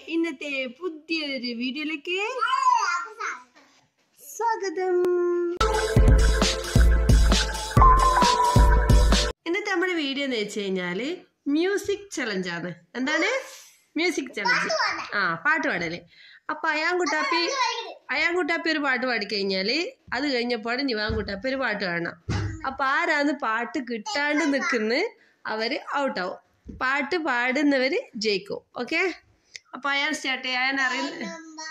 ഇന്നത്തെ പുതിയൊരു വീഡിയോയിലേക്ക് സ്വാഗതം ഇന്നത്തെ നമ്മുടെ വീഡിയോ എന്ന് വെച്ച് കഴിഞ്ഞാല് മ്യൂസിക് ചലഞ്ച് ആണ് എന്താണ് മ്യൂസിക് ചലഞ്ച് ആ പാട്ട് പാടല് അപ്പൊ അയാൻകുട്ടാപ്പി അയാൻകുട്ടാപ്പി ഒരു പാട്ട് പാടിക്കഴിഞ്ഞാല് അത് കഴിഞ്ഞപ്പോൾ നിവാൻകുട്ടാപ്പി ഒരു പാട്ട് പാടണം അപ്പൊ ആരാന്ന് പാട്ട് കിട്ടാണ്ട് നിൽക്കുന്ന അവര് ഔട്ടാവും പാട്ട് പാടുന്നവര് ജയിക്കും ഓക്കെ അപ്പൊ അയാൻ സ്റ്റാർട്ട് ചെയ്യാൻ അയാൻ അറിയുന്ന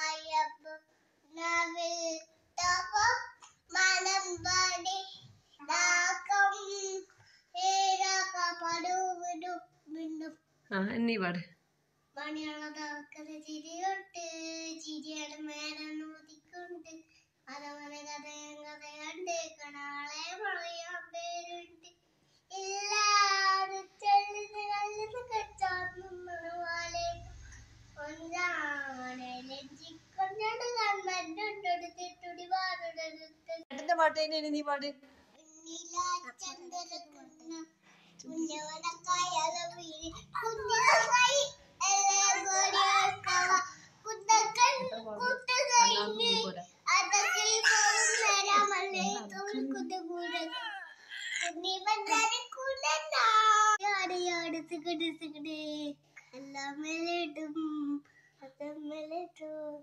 ആ എന്നീ പാട് മണിയുള്ളതൊക്കെ ചിരിയുണ്ട് ചിരിയുടെ മേലെ നൂതിക്കൊണ്ട് അതവന കഥയും കഥയുണ്ട് കണാളെ പറയാൻ പേരുണ്ട് എല്ലാവരും ചെല്ലുന്ന കല്ലുന്ന കച്ചാറുപോലെ ഒന്നാണ് ലജ്ജിക്കൊണ്ടാണ് കണ്ണുണ്ടെടുത്തിട്ടുടി പാടുടെടുത്ത് ഏട്ടന്റെ പാട്ട് കഴിഞ്ഞാൽ നീ പാട് നീലാചന്ദ്രകുന്ന കുഞ്ഞവനക്കായാലും വീഴി കുഞ്ഞിനായി എലേഗോടിയാക്കവ കുന്നക്കൻ കുട്ടുകഴിഞ്ഞ് അതൊക്കെ നേരമല്ലേ തോൽക്കുന്ന കൂടക കുഞ്ഞി വന്നാല് കൂടണ്ട യാട് സിഗട് സിഗട് എല്ലാം മെലിടും അത് മെലിടും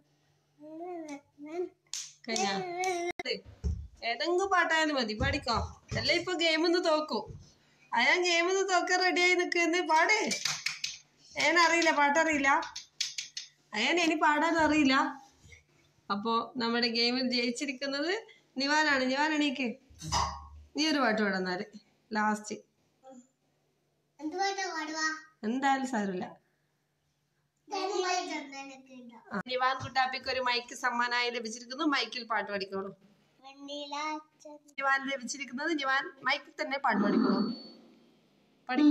കഴിഞ്ഞാ ഏതെങ്കിലും പാട്ടായാലും മതി പാടിക്കോ അല്ല ഇപ്പൊ ഗെയിമൊന്ന് തോക്കൂ അയാൻ ഗെയിമൊന്ന് തോക്കാൻ റെഡിയായി നിൽക്കുന്ന പാട് അയാൻ അറിയില്ല പാട്ടറിയില്ല അയാൻ ഇനി പാടാൻ അറിയില്ല അപ്പോ നമ്മുടെ ഗെയിമിൽ ജയിച്ചിരിക്കുന്നത് നിവാനാണ് നിവാൻ എണീക്ക് നീ ഒരു പാട്ട് പാടുന്നാല് ലാസ്റ്റ് എന്ത് പാട്ടാ പാടുവാ എന്തായാലും സാരമില്ല ചന്ദനൊക്കെ ഉണ്ടോ ആ, നിവാൻ കുട്ടാപ്പിക്ക് ഒരു മൈക്ക് സമ്മാനമായി ലഭിച്ചിരിക്കുന്നു മൈക്കിൽ പാട്ട് പാടിക്കോളൂ വെണ്ണില നിവാൻ ലഭിച്ചിരിക്കുന്നത് നിവാൻ മൈക്കിൽ തന്നെ പാട്ട് പാടിക്കോളൂ പഠി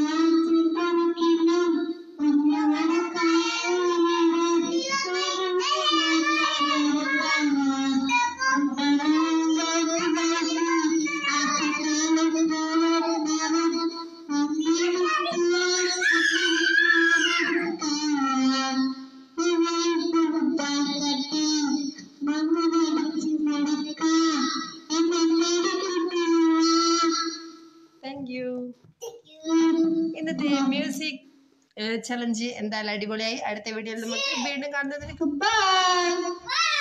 താങ്ക് യു ഇന്നത്തെ മ്യൂസിക് ചലഞ്ച് എന്തായാലും അടിപൊളിയായി അടുത്ത വീഡിയോയിൽ നമുക്ക് വീണ്ടും കാണുന്നതിന് ബൈ